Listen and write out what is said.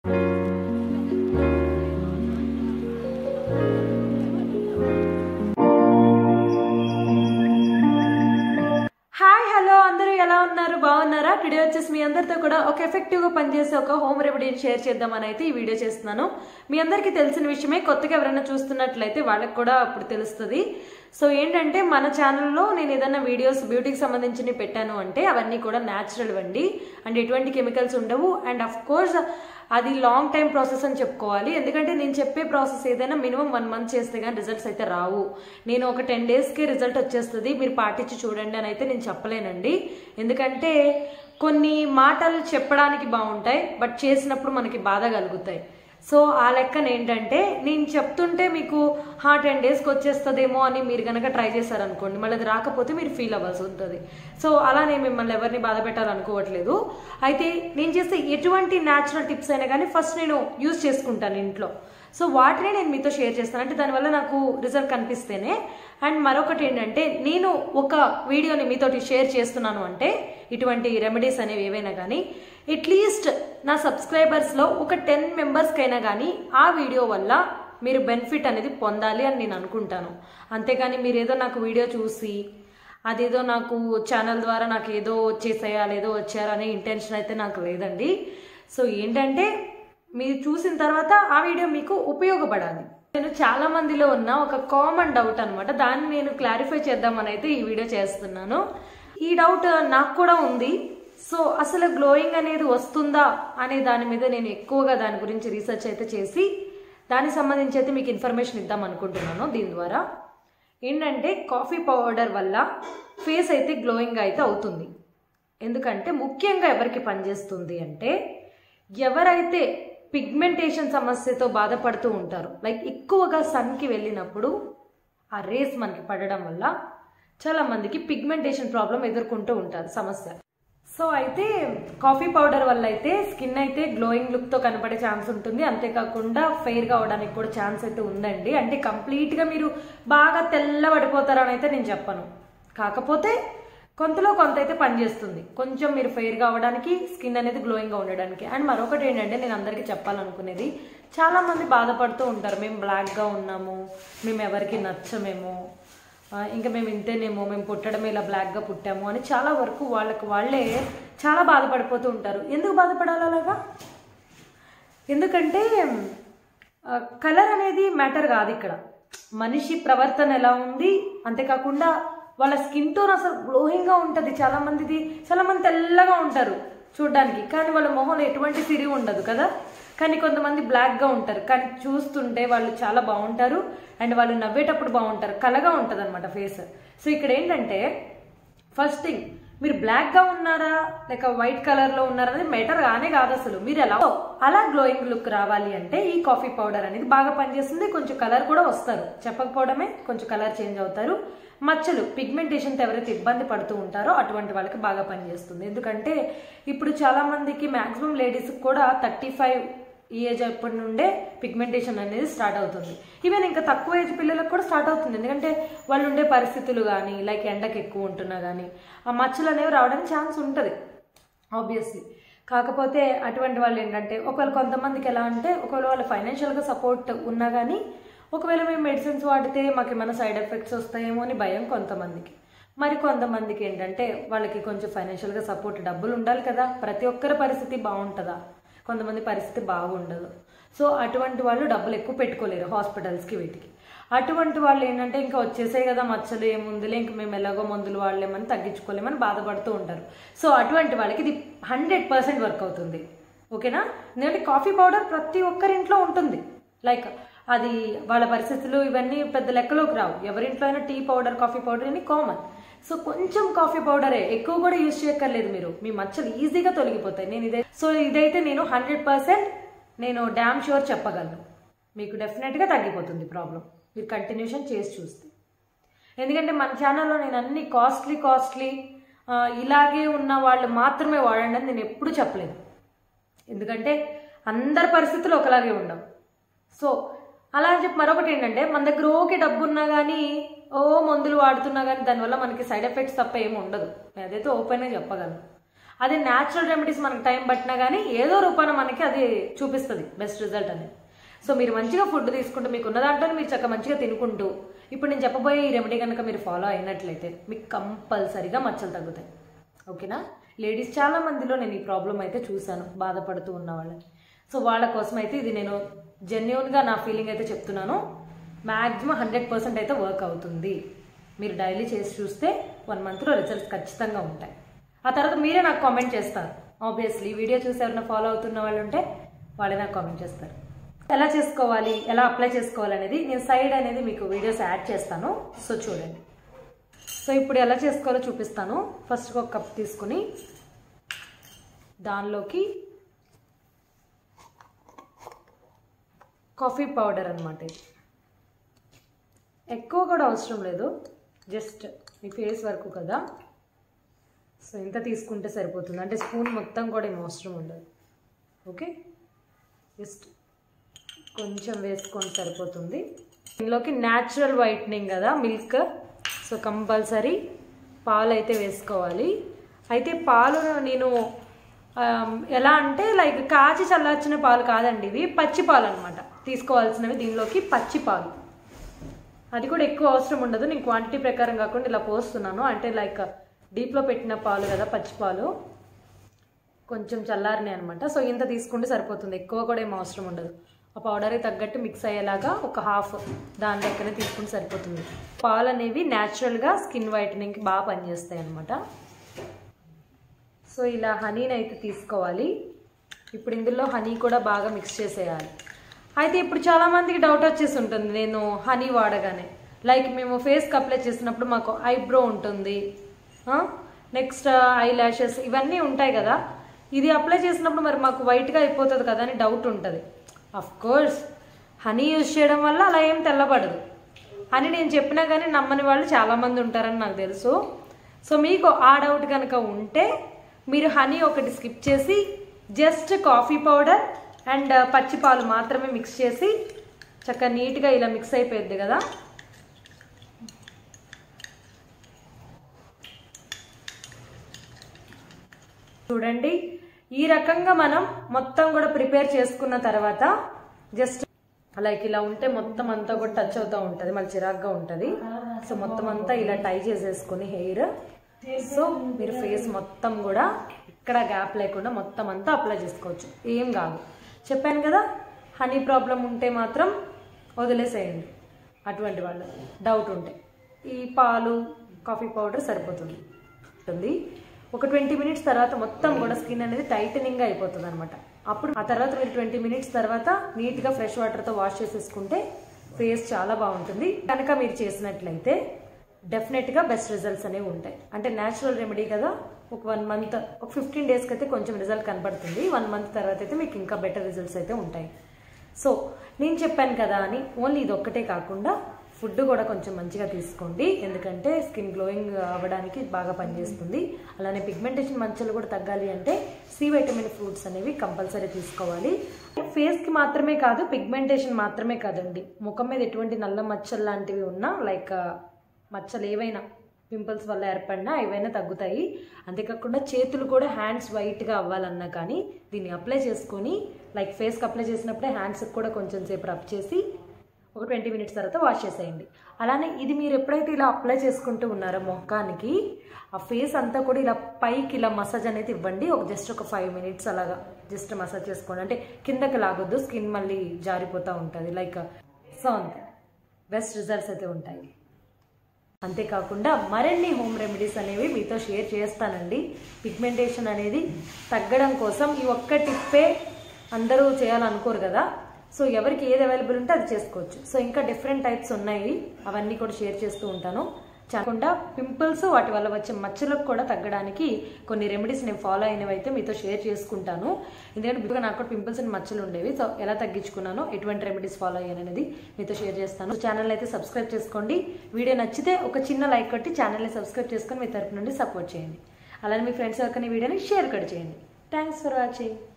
hi hello అందరూ ఎలా ఉన్నారు బాగున్నారా టుడే వచ్చేసి మీ అందరితో కూడా ఒక ఎఫెక్టివ్ గా పనిచేసే ఒక హోమ్ రెమెడీని షేర్ చేద్దామని అయితే ఈ వీడియో చేస్తున్నాను మీ అందరికీ తెలిసిన విషయమే కొత్తగా ఎవరైనా చూస్తున్నట్లయితే వాళ్ళకి కూడా అప్పుడు తెలుస్తుంది సో ఏంటంటే మన ఛానల్లో నేను ఏదైనా వీడియోస్ బ్యూటీకి సంబంధించినవి పెట్టాను అంటే అవన్నీ కూడా న్యాచురల్ అండి అండ్ ఎటువంటి కెమికల్స్ ఉండవు అండ్ అఫ్ కోర్స్ అది లాంగ్ టైం ప్రాసెస్ అని చెప్పుకోవాలి ఎందుకంటే నేను చెప్పే ప్రాసెస్ ఏదైనా మినిమం వన్ మంత్ చేస్తే కానీ రిజల్ట్స్ అయితే రావు నేను ఒక టెన్ డేస్కి రిజల్ట్ వచ్చేస్తుంది మీరు పాటించి చూడండి అని అయితే నేను చెప్పలేనండి ఎందుకంటే కొన్ని మాటలు చెప్పడానికి బాగుంటాయి బట్ చేసినప్పుడు మనకి బాధ కలుగుతాయి సో ఆ లెక్కన ఏంటంటే నేను చెప్తుంటే మీకు హా టెన్ డేస్కి వచ్చేస్తుందేమో అని మీరు కనుక ట్రై చేశారనుకోండి మళ్ళీ అది రాకపోతే మీరు ఫీల్ అవ్వాల్సి ఉంటుంది సో అలా నేను మిమ్మల్ని ఎవరిని బాధ పెట్టాలనుకోవట్లేదు అయితే నేను చేసే ఎటువంటి న్యాచురల్ టిప్స్ అయినా కానీ ఫస్ట్ నేను యూజ్ చేసుకుంటాను ఇంట్లో సో వాటిని నేను మీతో షేర్ చేస్తాను అంటే దానివల్ల నాకు రిజల్ట్ కనిపిస్తేనే అండ్ మరొకటి ఏంటంటే నేను ఒక వీడియోని మీతోటి షేర్ చేస్తున్నాను అంటే ఇటువంటి రెమెడీస్ అనేవి ఏవైనా కానీ అట్లీస్ట్ నా సబ్స్క్రైబర్స్లో ఒక టెన్ మెంబర్స్కైనా కానీ ఆ వీడియో వల్ల మీరు బెనిఫిట్ అనేది పొందాలి అని నేను అనుకుంటాను అంతేకాని మీరు ఏదో నాకు వీడియో చూసి అదేదో నాకు ఛానల్ ద్వారా నాకు ఏదో వచ్చేసేయాలి ఏదో వచ్చారనే ఇంటెన్షన్ అయితే నాకు లేదండి సో ఏంటంటే మీరు చూసిన తర్వాత ఆ వీడియో మీకు ఉపయోగపడాలి నేను చాలా మందిలో ఉన్న ఒక కామన్ డౌట్ అనమాట దాన్ని నేను క్లారిఫై చేద్దామని అయితే ఈ వీడియో చేస్తున్నాను ఈ డౌట్ నాకు కూడా ఉంది సో అసలు గ్లోయింగ్ అనేది వస్తుందా అనే దాని మీద నేను ఎక్కువగా దాని గురించి రీసెర్చ్ అయితే చేసి దానికి సంబంధించి అయితే మీకు ఇన్ఫర్మేషన్ ఇద్దాం అనుకుంటున్నాను దీని ద్వారా ఏంటంటే కాఫీ పౌడర్ వల్ల ఫేస్ అయితే గ్లోయింగ్ అయితే అవుతుంది ఎందుకంటే ముఖ్యంగా ఎవరికి పనిచేస్తుంది అంటే ఎవరైతే పిగ్మెంటేషన్ సమస్యతో బాధపడుతూ ఉంటారు లైక్ ఎక్కువగా సన్కి వెళ్ళినప్పుడు ఆ రేస్ మనకి పడడం వల్ల చాలా మందికి పిగ్మెంటేషన్ ప్రాబ్లం ఎదుర్కొంటూ ఉంటారు సమస్య సో అయితే కాఫీ పౌడర్ వల్ల అయితే స్కిన్ అయితే గ్లోయింగ్ లుక్తో కనపడే ఛాన్స్ ఉంటుంది అంతేకాకుండా ఫెయిర్గా అవడానికి కూడా ఛాన్స్ అయితే ఉందండి అంటే కంప్లీట్గా మీరు బాగా తెల్లబడిపోతారని అయితే నేను చెప్పను కాకపోతే కొంతలో కొంత అయితే పనిచేస్తుంది కొంచెం మీరు ఫెయిర్గా అవ్వడానికి స్కిన్ అనేది గ్లోయింగ్గా ఉండడానికి అండ్ మరొకటి ఏంటంటే నేను అందరికీ చెప్పాలనుకునేది చాలామంది బాధపడుతూ ఉంటారు మేము బ్లాక్గా ఉన్నాము మేము ఎవరికి నచ్చమేమో ఆ, ఇంకా మేము ఇంతేనేమో మేము పుట్టడమే ఇలా బ్లాక్గా పుట్టాము అని చాలా వరకు వాళ్ళకి వాళ్ళే చాలా బాధపడిపోతూ ఉంటారు ఎందుకు బాధపడాలి అలాగా ఎందుకంటే కలర్ అనేది మ్యాటర్ కాదు ఇక్కడ మనిషి ప్రవర్తన ఎలా ఉంది అంతేకాకుండా వాళ్ళ స్కిన్ టోన్ అసలు గ్లోయింగ్గా ఉంటుంది చాలా మందిది చాలా మంది తెల్లగా ఉంటారు చూడడానికి కానీ వాళ్ళ మొహంలో ఎటువంటి సిరి ఉండదు కదా కానీ కొంతమంది బ్లాక్గా ఉంటారు కానీ చూస్తుంటే వాళ్ళు చాలా బాగుంటారు అండ్ వాళ్ళు నవ్వేటప్పుడు బాగుంటారు కలగా ఉంటుంది అనమాట ఫేస్ సో ఇక్కడ ఏంటంటే ఫస్ట్ థింగ్ మీరు బ్లాక్ గా ఉన్నారా లేక వైట్ కలర్ లో ఉన్నారా అనేది మెటర్ గానే కాదు అసలు మీరు ఎలా సో, అలా గ్లోయింగ్ లుక్ రావాలి అంటే ఈ కాఫీ పౌడర్ అనేది బాగా పనిచేస్తుంది కొంచెం కలర్ కూడా వస్తారు చెప్పకపోవడమే కొంచెం కలర్ చేంజ్ అవుతారు మచ్చలు పిగ్మెంటేషన్తో ఎవరైతే ఇబ్బంది పడుతూ ఉంటారో అటువంటి వాళ్ళకి బాగా పనిచేస్తుంది ఎందుకంటే ఇప్పుడు చాలా మందికి మాక్సిమం లేడీస్ కూడా థర్టీ ఫైవ్ ఈ ఏజ్ అప్పటి నుండే పిగ్మెంటేషన్ అనేది స్టార్ట్ అవుతుంది ఈవెన్ ఇంకా తక్కువ ఏజ్ పిల్లలకు కూడా స్టార్ట్ అవుతుంది ఎందుకంటే వాళ్ళు ఉండే పరిస్థితులు కానీ లైక్ ఎండకి ఎక్కువ ఉంటున్నా కానీ ఆ మచ్చలు అనేవి రావడానికి ఛాన్స్ ఉంటుంది ఆబ్వియస్లీ కాకపోతే అటువంటి వాళ్ళు ఏంటంటే ఒకవేళ కొంతమందికి ఎలా అంటే ఒకవేళ వాళ్ళు ఫైనాన్షియల్గా సపోర్ట్ ఉన్నా కానీ ఒకవేళ మేము మెడిసిన్స్ వాడితే మాకు ఏమైనా సైడ్ ఎఫెక్ట్స్ వస్తాయేమో అని భయం కొంతమందికి మరి కొంతమందికి ఏంటంటే వాళ్ళకి కొంచెం ఫైనాన్షియల్గా సపోర్ట్ డబ్బులు ఉండాలి కదా ప్రతి ఒక్కరి పరిస్థితి బాగుంటుందా కొంతమంది పరిస్థితి బాగుండదు సో అటువంటి వాళ్ళు డబ్బులు ఎక్కువ పెట్టుకోలేరు హాస్పిటల్స్కి వీటికి అటువంటి వాళ్ళు ఏంటంటే ఇంకా వచ్చేసాయి కదా మచ్చలు ఏముందిలే ఇంక మేము ఎలాగో మందులు వాడలేమని తగ్గించుకోలేమని బాధపడుతూ ఉంటారు సో అటువంటి వాళ్ళకి ఇది హండ్రెడ్ పర్సెంట్ వర్క్ అవుతుంది ఓకేనా ఎందుకంటే కాఫీ పౌడర్ ప్రతి ఒక్కరింట్లో ఉంటుంది లైక్ అది వాళ్ళ పరిస్థితులు ఇవన్నీ పెద్ద లెక్కలోకి రావు ఎవరింట్లో అయినా టీ పౌడర్ కాఫీ పౌడర్ అని కామన్ సో కొంచెం కాఫీ పౌడరే ఎక్కువ కూడా యూజ్ చేయక్కర్లేదు మీరు మీ మచ్చలు ఈజీగా తొలగిపోతాయి నేను ఇదే సో ఇదైతే నేను హండ్రెడ్ పర్సెంట్ నేను డ్యామ్ షూర్ చెప్పగలను మీకు డెఫినెట్గా తగ్గిపోతుంది ప్రాబ్లం మీరు కంటిన్యూషన్ చేసి చూస్తే ఎందుకంటే మన ఛానల్లో నేను అన్ని కాస్ట్లీ కాస్ట్లీ ఇలాగే ఉన్న వాళ్ళు మాత్రమే వాడండి అని నేను ఎప్పుడు చెప్పలేదు ఎందుకంటే అందరి పరిస్థితులు ఒకలాగే ఉండవు సో అలా అని చెప్పి మరొకటి ఏంటంటే మన దగ్గర ఓకే డబ్బు ఉన్నా కానీ ఓ మందులు వాడుతున్నా కానీ దానివల్ల మనకి సైడ్ ఎఫెక్ట్స్ తప్ప ఏమి ఉండదు నేను అదైతే ఓపెన్గా చెప్పగలను అదే న్యాచురల్ రెమెడీస్ మనకు టైం పట్టినా కానీ ఏదో రూపాన మనకి అది చూపిస్తుంది బెస్ట్ రిజల్ట్ అనేది సో మీరు మంచిగా ఫుడ్ తీసుకుంటూ మీకు ఉన్న దాంట్లో మీరు చక్కగా మంచిగా తినుకుంటూ ఇప్పుడు నేను చెప్పబోయే ఈ రెమెడీ కనుక మీరు ఫాలో అయినట్లయితే మీకు కంపల్సరీగా మచ్చలు తగ్గుతాయి ఓకేనా లేడీస్ చాలా మందిలో నేను ఈ ప్రాబ్లం అయితే చూశాను బాధపడుతూ ఉన్న వాళ్ళని సో వాళ్ళ కోసం అయితే ఇది నేను జెన్యున్గా నా ఫీలింగ్ అయితే చెప్తున్నాను మ్యాక్సిమం హండ్రెడ్ పర్సెంట్ అయితే వర్క్ అవుతుంది మీరు డైలీ చేసి చూస్తే వన్ మంత్లో రిజల్ట్స్ ఖచ్చితంగా ఉంటాయి ఆ తర్వాత మీరే నాకు కామెంట్ చేస్తారు ఆబ్వియస్లీ వీడియో చూసి ఎవరైనా ఫాలో అవుతున్న వాళ్ళు ఉంటే వాళ్ళే నాకు కామెంట్ చేస్తారు ఎలా చేసుకోవాలి ఎలా అప్లై చేసుకోవాలి అనేది నేను సైడ్ అనేది మీకు వీడియోస్ యాడ్ చేస్తాను సో చూడండి సో ఇప్పుడు ఎలా చేసుకోవాలో చూపిస్తాను ఫస్ట్ ఒక కప్ తీసుకుని దానిలోకి కాఫీ పౌడర్ అనమాట ఇది ఎక్కువ కూడా అవసరం లేదు జస్ట్ మీ ఫేస్ వరకు కదా సో ఇంత తీసుకుంటే సరిపోతుంది అంటే స్పూన్ మొత్తం కూడా ఏం అవసరం ఉండదు ఓకే జస్ట్ కొంచెం వేసుకొని సరిపోతుంది దీనిలోకి న్యాచురల్ వైట్నింగ్ కదా మిల్క్ సో కంపల్సరీ పాలు అయితే వేసుకోవాలి అయితే పాలు నేను ఆమ్, ఎలా అంటే లైక్ కాచి చల్లార్చిన పాలు కాదండి ఇవి పచ్చి పాలు అనమాట తీసుకోవాల్సినవి దీనిలోకి పచ్చి పాలు అది కూడా ఎక్కువ అవసరం ఉండదు నేను క్వాంటిటీ ప్రకారం కాకుండా ఇలా పోస్తున్నాను అంటే లైక్ డీప్లో పెట్టిన పాలు కదా పచ్చి పాలు కొంచెం చల్లారినాయి అనమాట సో ఇంత తీసుకుంటే సరిపోతుంది ఎక్కువ కూడా ఏం అవసరం ఉండదు ఆ పౌడర్కి తగ్గట్టు మిక్స్ అయ్యేలాగా ఒక హాఫ్ దాని లెక్కనే తీసుకుంటే సరిపోతుంది పాలు అనేవి న్యాచురల్గా స్కిన్ వైటనింగ్కి బాగా పనిచేస్తాయి అనమాట సో ఇలా హనీని అయితే తీసుకోవాలి ఇప్పుడు ఇందులో హనీ కూడా బాగా మిక్స్ చేసేయాలి అయితే ఇప్పుడు చాలా మందికి డౌట్ వచ్చేసి ఉంటుంది నేను హనీ వాడగానే లైక్ మేము ఫేస్కి అప్లై చేసినప్పుడు మాకు ఐబ్రో ఉంటుంది నెక్స్ట్ ఐ ల్యాషెస్ ఇవన్నీ ఉంటాయి కదా ఇది అప్లై చేసినప్పుడు మరి మాకు వైట్గా అయిపోతుంది కదా అని డౌట్ ఉంటుంది అఫ్ కోర్స్ హనీ యూజ్ చేయడం వల్ల అలా ఏం తెల్లబడదు అని నేను చెప్పినా కానీ నమ్మని వాళ్ళు చాలామంది ఉంటారని నాకు తెలుసు సో మీకు ఆ డౌట్ కనుక ఉంటే మీరు హనీ ఒకటి స్కిప్ చేసి జస్ట్ కాఫీ పౌడర్ అండ్ పచ్చి పాలు మాత్రమే మిక్స్ చేసి చక్కగా నీట్గా ఇలా మిక్స్ అయిపోయింది కదా చూడండి ఈ రకంగా మనం మొత్తం కూడా ప్రిపేర్ చేసుకున్న తర్వాత జస్ట్ లైక్ ఇలా ఉంటే మొత్తం అంతా కూడా టచ్ అవుతూ ఉంటుంది మళ్ళీ చిరాగ్గా ఉంటుంది సో మొత్తం అంతా ఇలా టై చేసేసుకుని హెయిర్ సో మీరు ఫేస్ మొత్తం కూడా ఇక్కడ గ్యాప్ లేకుండా మొత్తం అంతా అప్లై చేసుకోవచ్చు ఏం కాదు చెప్పాను కదా హనీ ప్రాబ్లం ఉంటే మాత్రం వదిలేసేయండి అటువంటి వాళ్ళు డౌట్ ఉంటే ఈ పాలు కాఫీ పౌడర్ సరిపోతుంది ఉంటుంది ఒక ట్వంటీ మినిట్స్ తర్వాత మొత్తం కూడా స్కిన్ అనేది టైటనింగ్ అయిపోతుంది అనమాట అప్పుడు ఆ తర్వాత మీరు ట్వంటీ మినిట్స్ తర్వాత నీట్గా ఫ్రెష్ వాటర్తో వాష్ చేసేసుకుంటే ఫేస్ చాలా బాగుంటుంది కనుక మీరు చేసినట్లయితే డెఫినెట్గా బెస్ట్ రిజల్ట్స్ అనేవి ఉంటాయి అంటే న్యాచురల్ రెమెడీ కదా ఒక వన్ మంత్ ఒక ఫిఫ్టీన్ డేస్కి అయితే కొంచెం రిజల్ట్ కనపడుతుంది వన్ మంత్ తర్వాత అయితే మీకు ఇంకా బెటర్ రిజల్ట్స్ అయితే ఉంటాయి సో నేను చెప్పాను కదా అని ఓన్లీ ఇది ఒక్కటే కాకుండా ఫుడ్ కూడా కొంచెం మంచిగా తీసుకోండి ఎందుకంటే స్కిన్ గ్లోయింగ్ అవ్వడానికి బాగా పనిచేస్తుంది అలానే పిగ్మెంటేషన్ మంచలు కూడా తగ్గాలి అంటే సి వైటమిన్ ఫ్రూట్స్ అనేవి కంపల్సరీ తీసుకోవాలి ఫేస్కి మాత్రమే కాదు పిగ్మెంటేషన్ మాత్రమే కాదండి ముఖం మీద ఎటువంటి నల్ల మచ్చలు లాంటివి ఉన్నా లైక్ మచ్చలు ఏవైనా పింపుల్స్ వల్ల ఏర్పడినా ఏవైనా తగ్గుతాయి అంతేకాకుండా చేతులు కూడా హ్యాండ్స్ వైట్గా అవ్వాలన్నా కానీ దీన్ని అప్లై చేసుకొని లైక్ ఫేస్కి అప్లై చేసినప్పుడే హ్యాండ్స్కి కూడా కొంచెం సేపు రబ్ చేసి ఒక ట్వంటీ మినిట్స్ తర్వాత వాష్ చేసేయండి అలానే ఇది మీరు ఎప్పుడైతే ఇలా అప్లై చేసుకుంటూ ఉన్నారో మొఖానికి ఆ ఫేస్ అంతా కూడా ఇలా పైకి ఇలా మసాజ్ అనేది ఇవ్వండి ఒక జస్ట్ ఒక ఫైవ్ మినిట్స్ అలాగా జస్ట్ మసాజ్ చేసుకోండి అంటే కిందకి లాగొద్దు స్కిన్ మళ్ళీ జారిపోతూ ఉంటుంది లైక్ సో అంతే బెస్ట్ రిజల్ట్స్ అయితే ఉంటాయి అంతేకాకుండా మరిన్ని హోమ్ రెమెడీస్ అనేవి మీతో షేర్ చేస్తానండి పిగ్మెంటేషన్ అనేది తగ్గడం కోసం ఈ ఒక్క టిప్పే అందరూ చేయాలనుకోరు కదా సో ఎవరికి ఏది అవైలబుల్ ఉంటే అది చేసుకోవచ్చు సో ఇంకా డిఫరెంట్ టైప్స్ ఉన్నాయి అవన్నీ కూడా షేర్ చేస్తూ ఉంటాను కాకుండా పింపుల్స్ వాటి వల్ల వచ్చే మచ్చలకు కూడా తగ్గడానికి కొన్ని రెమెడీస్ నేను ఫాలో అయినవి అయితే మీతో షేర్ చేసుకుంటాను ఎందుకంటే బిగ్గా నాకు కూడా పింపుల్స్ అండ్ మచ్చలు ఉండేవి సో ఎలా తగ్గించుకున్నానో ఎటువంటి రెమెడీస్ ఫాలో అయ్యాను అనేది మీతో షేర్ చేస్తాను ఛానల్ అయితే సబ్స్క్రైబ్ చేసుకోండి వీడియో నచ్చితే ఒక చిన్న లైక్ కొట్టి ఛానల్ని సబ్స్క్రైబ్ చేసుకొని మీ తరపు నుండి సపోర్ట్ చేయండి అలానే మీ ఫ్రెండ్స్ ఎవరికైనా ఈ వీడియోని షేర్ కూడా చేయండి థ్యాంక్స్ ఫర్ వాచింగ్